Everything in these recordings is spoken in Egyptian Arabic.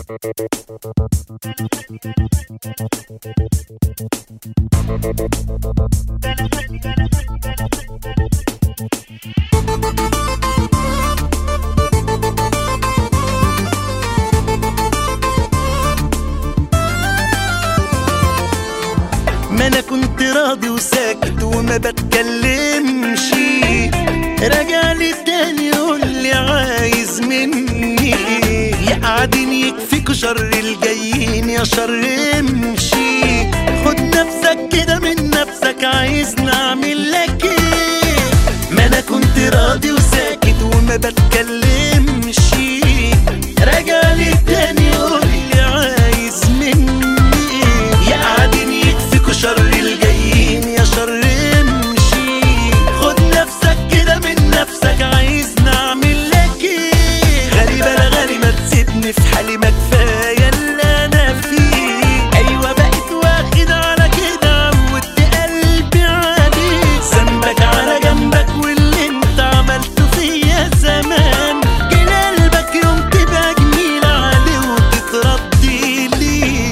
ما انا كنت راضي وساكت وما بتكلمش راجع لي تاني يقول لي عايز مني يا قاعدين يكفيكوا شر الجايين يا شر امشي خد نفسك كده من نفسك عايز نعمل لك ايه ما انا كنت راضي وساكت وما بتكلمش راجع لي تاني يقول لي عايز مني يا قاعدين يكفيكوا شر الجايين يا شر امشي خد نفسك كده من نفسك عايز نعمل لك ايه غريبة انا غالي ما تسيبني في حالي ما كفاية اللي انا فيه ايوه بقيت واخد على كده عودت قلبي عليك ذنبك على جنبك واللي انت عملته فيا زمان جه قلبك يوم تبقى جميل عليه وتتردي ليه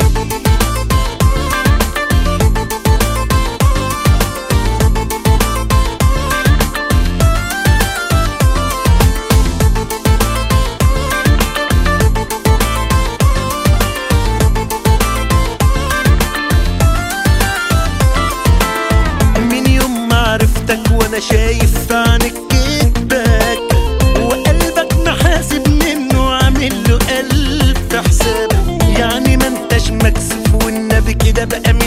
من يوم ما عرفتك وانا شايف في عينك كدبك وقلبك محاسب منه عامل له ألف حساب يعني ما انتش مكسوف والنبي كده بقى من